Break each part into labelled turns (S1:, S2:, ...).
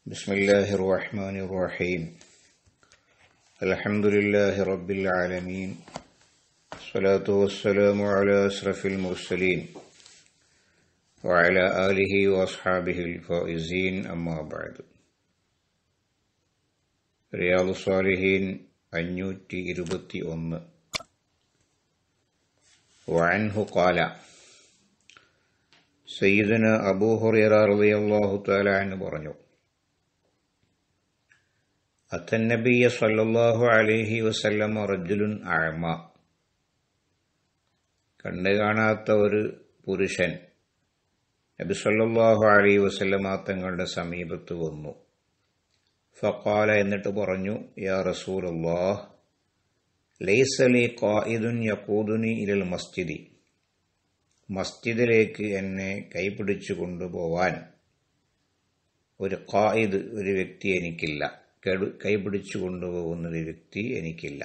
S1: بسم الله الرحمن الرحيم الحمد لله رب العالمين الصلاة والسلام على أشرف المرسلين وعلى آله وأصحابه الفائزين أما بعد رياض الصالحين അഞ്ഞൂറ്റി ഇരുപത്തി ഒന്ന് وعنه قال سيدنا أبو هريرة رضي الله تعالى عنه പറഞ്ഞു أتى النبي صلى الله عليه وسلم رجل أعمى കണ്ടു കാണാത്ത ഒരു പുരുഷൻ നബി സല്ലല്ലാഹു അലൈഹി വസല്ലമ തങ്ങളുടെ സമീപത്ത് വന്നു ഫഖാല എന്നിട്ട് പറഞ്ഞു യാ റസൂലല്ലാഹ് ലൈസ ലി ഖായിദുൻ യഖൂദുനി ഇലൽ മസ്ജിദി മസ്ജിദിലേക്ക് എന്നെ കൈപിടിച്ചു കൊണ്ടുപോവാൻ ഒരു ഖായിദ് ഒരു വ്യക്തി എനിക്കില്ല കൈപിടിച്ചു കൊണ്ടുപോകുന്ന ഒരു വ്യക്തി എനിക്കില്ല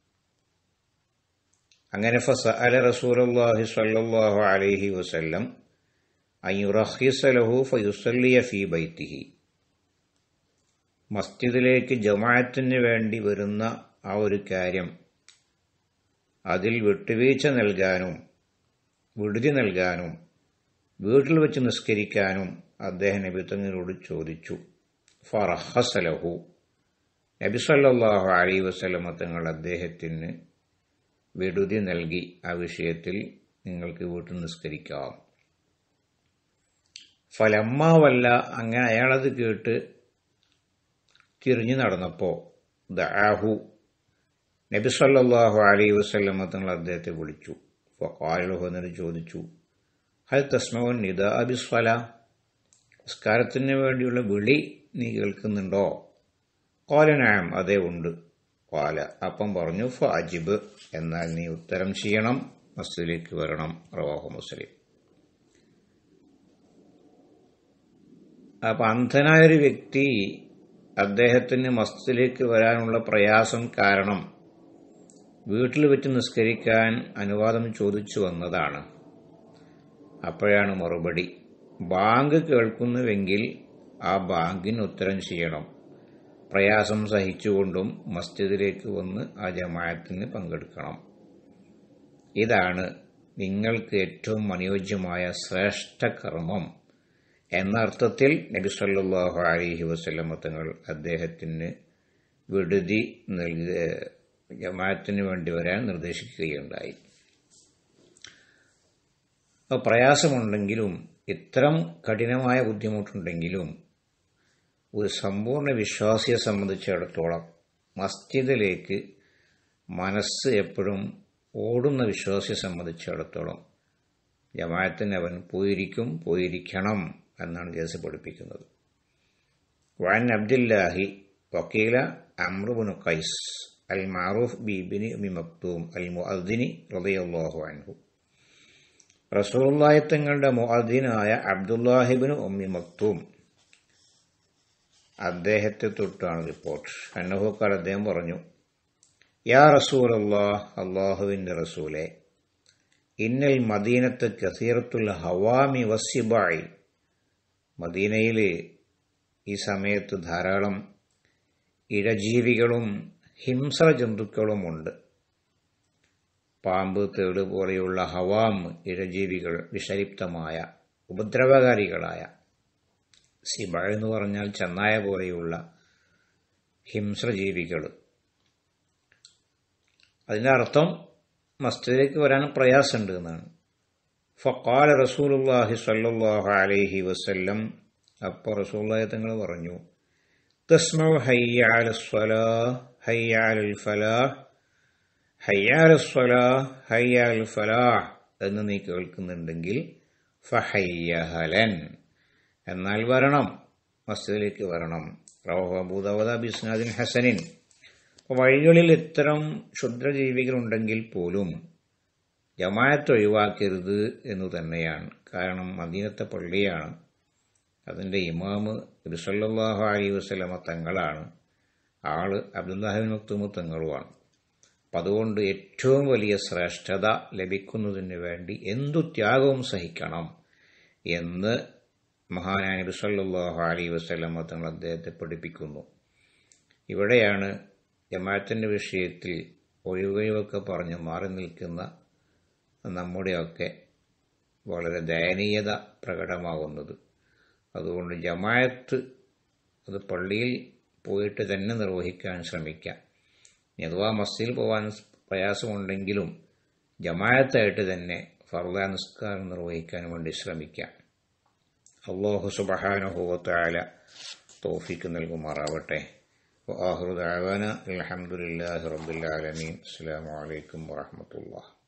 S1: അങ്ങനെ ഫസഅല റസൂലുള്ളാഹി സ്വല്ലല്ലാഹു അലൈഹി വസല്ലം അൻ യുറഖിസ ലഹു ഫയുസല്ലിയ ഫീ ബൈത്തിഹി മസ്ജിദിലേക്ക് ജമാഅത്തിന് വേണ്ടി വരുന്ന ആ ഒരു കാര്യം അതിൽ വിട്ടുവീഴ്ച നൽകാനും വിടുതി നൽകാനും വീട്ടിൽ വെച്ച് നിസ്കരിക്കാനും അദ്ദേഹം നബിത്തങ്ങളോട് ചോദിച്ചു ഫറഹസലഹു നബി സല്ലല്ലാഹു അലൈഹി വസല്ലമ തങ്ങൾ അദ്ദേഹത്തിന് വിടുതി നൽകി ആ വിഷയത്തിൽ നിങ്ങൾക്ക് വീട്ടിൽ നിസ്കരിക്കാം ഫലമ്മാവല്ല അങ്ങനെ അയാളത് കേട്ട് തിരിഞ്ഞു നടന്നപ്പോൾ ദാഹു നബി സല്ലല്ലാഹു അലൈഹി വസല്ലമ തങ്ങൾ അദ്ദേഹത്തെ വിളിച്ചു ഫഖാലഹു എന്നിട്ട് ചോദിച്ചു ഹൽ തസ്മവൻ നിദ അബിസ്വല നിസ്കാരത്തിന് വേണ്ടിയുള്ള വിളി നീ കേൾക്കുന്നുണ്ടോ കോലനായം അതേ ഉണ്ട് കോല അപ്പം പറഞ്ഞു ഫ അജിബ് എന്നാൽ നീ ഉത്തരം ചെയ്യണം മസ്ജിദിലേക്ക് വരണം റവാഹു മുസ്ലിം അപ്പം അന്ധനായൊരു വ്യക്തി അദ്ദേഹത്തിന് മസ്ജിദിലേക്ക് വരാനുള്ള പ്രയാസം കാരണം വീട്ടിൽ വെച്ച് നിസ്കരിക്കാൻ അനുവാദം ചോദിച്ചു വന്നതാണ് അപ്പോഴാണ് മറുപടി ബാങ്ക് കേൾക്കുന്നുവെങ്കിൽ ആ ബാങ്കിന് ഉത്തരം ചെയ്യണം പ്രയാസം സഹിച്ചുകൊണ്ടും മസ്ജിദിലേക്ക് വന്ന് ആ ജമാഅത്തിന് പങ്കെടുക്കണം ഇതാണ് നിങ്ങൾക്ക് ഏറ്റവും അനുയോജ്യമായ ശ്രേഷ്ഠ കർമ്മം എന്ന അർത്ഥത്തിൽ നബി സല്ലല്ലാഹു അലൈഹി വസല്ലമ തങ്ങൾ അദ്ദേഹത്തിന് വിടുതി നൽകുക ജമാഅത്തിന് വേണ്ടി വരാൻ നിർദ്ദേശിക്കുകയുണ്ടായി പ്രയാസമുണ്ടെങ്കിലും ഇത്തരം കഠിനമായ ബുദ്ധിമുട്ടുണ്ടെങ്കിലും ഒരു സമ്പൂർണ്ണ വിശ്വാസിയെ സംബന്ധിച്ചിടത്തോളം മസ്ജിദിലേക്ക് മനസ്സ് എപ്പോഴും ഓടുന്ന വിശ്വാസിയെ സംബന്ധിച്ചിടത്തോളം ജമാഅത്തിന് അവൻ പോയിരിക്കും പോയിരിക്കണം എന്നാണ് കേസ് പഠിപ്പിക്കുന്നത് വാൻ അബ്ദുല്ലാഹി വക്കീല അമ്രുബുനു ഖൈസ് അൽ മാറൂഫ് ബിബിനി ഉമ്മി മക്തൂം അൽ മുഅദ്ദിനി റളിയല്ലാഹു അൻഹു റസൂലുള്ളാഹി തങ്ങളുടെ മുഅദ്ദിനായ അബ്ദുല്ലാഹിബിന് ഉമ്മി മക്തൂം അദ്ദേഹത്തെ തൊട്ടാണ് റിപ്പോർട്ട് അന്നഹുക്കാർ അദ്ദേഹം പറഞ്ഞു യാ റസൂലല്ലാഹ് അള്ളാഹുവിൻ്റെ റസൂലെ ഇന്നൽ മദീനത്ത് കസീറത്തുൽ ഹവാമി വസ്സിബായി മദീനയിൽ ഈ സമയത്ത് ധാരാളം ഇഴജീവികളും ഹിംസ്ര ജന്തുക്കളുമുണ്ട് പാമ്പ് തേട് പോലെയുള്ള ഹവാം ഇഴജീവികൾ വിഷലിപ്തമായ ഉപദ്രവകാരികളായ സിബ എന്ന് പറഞ്ഞാൽ ചെന്നായ പോലെയുള്ള ഹിംസ്രജീവികൾ അതിൻ്റെ അർത്ഥം മസ്ജിദിലേക്ക് വരാൻ പ്രയാസമുണ്ട് എന്നാണ് ഫക്കാല റസൂലുല്ലാഹി സല്ലാഹു അലൈഹി വസല്ലം അപ്പോൾ റസൂല്ലാഹി തങ്ങൾ പറഞ്ഞു തസ്മു ഹയ്യാൽ സ്വലാ ഹയ്യാൽ ഫലാഹ് ഹയ്യാൽ സ്വലാ ഹയ്യാൽ ഫലാഹ് എന്ന് നീ കേൾക്കുന്നുണ്ടെങ്കിൽ ഫഹയ്യഹലൻ എന്നാൽ വരണം മസ്ജിദിലേക്ക് വരണം റവഹബൂദവദ ബിസ്നാദിൻ ഹസനിൻ വഴികളിൽ ഇത്തരം ക്ഷുദ്രജീവികളുണ്ടെങ്കിൽ പോലും ജമായത്ത് ഒഴിവാക്കരുത് എന്നു തന്നെയാണ് കാരണം മദീനത്തെ പള്ളിയാണ് അതിൻ്റെ ഇമാമ് ഇബ്സല്ലാഹു അലി വസ്ലമ തങ്ങളാണ് ആള് അബ്ദുല്ലാഹിബിൻ മക്തൂമ് തങ്ങളുമാണ് അപ്പം അതുകൊണ്ട് ഏറ്റവും വലിയ ശ്രേഷ്ഠത ലഭിക്കുന്നതിന് വേണ്ടി എന്തു ത്യാഗവും സഹിക്കണം എന്ന് മഹാനായ നബി സല്ലല്ലാഹു അലൈഹി വസല്ലം തങ്ങൾ അദ്ദേഹത്തെ പഠിപ്പിക്കുന്നു ഇവിടെയാണ് ജമാഅത്തിന്റെ വിഷയത്തിൽ ഒഴിവൊഴിവൊക്കെ പറഞ്ഞ് മാറി നിൽക്കുന്ന നമ്മുടെയൊക്കെ വളരെ ദയനീയത പ്രകടമാകുന്നത് അതുകൊണ്ട് ജമാഅത്ത് അത് പള്ളിയിൽ പോയിട്ട് തന്നെ നിർവഹിക്കാൻ ശ്രമിക്കാം ഇനി അഥവാ മസ്ജിദിൽ പോകാൻ പ്രയാസമുണ്ടെങ്കിലും ജമാഅത്തായിട്ട് തന്നെ ഫർദ നിസ്കാരം നിർവഹിക്കാൻ വേണ്ടി ശ്രമിക്കാം അള്ളാഹു സുബഹാനുഭവത്തായ തോഫിക്ക് നൽകുമാറാവട്ടെ وآخر دعوانا الحمد لله رب العالمين السلام عليكم ورحمة الله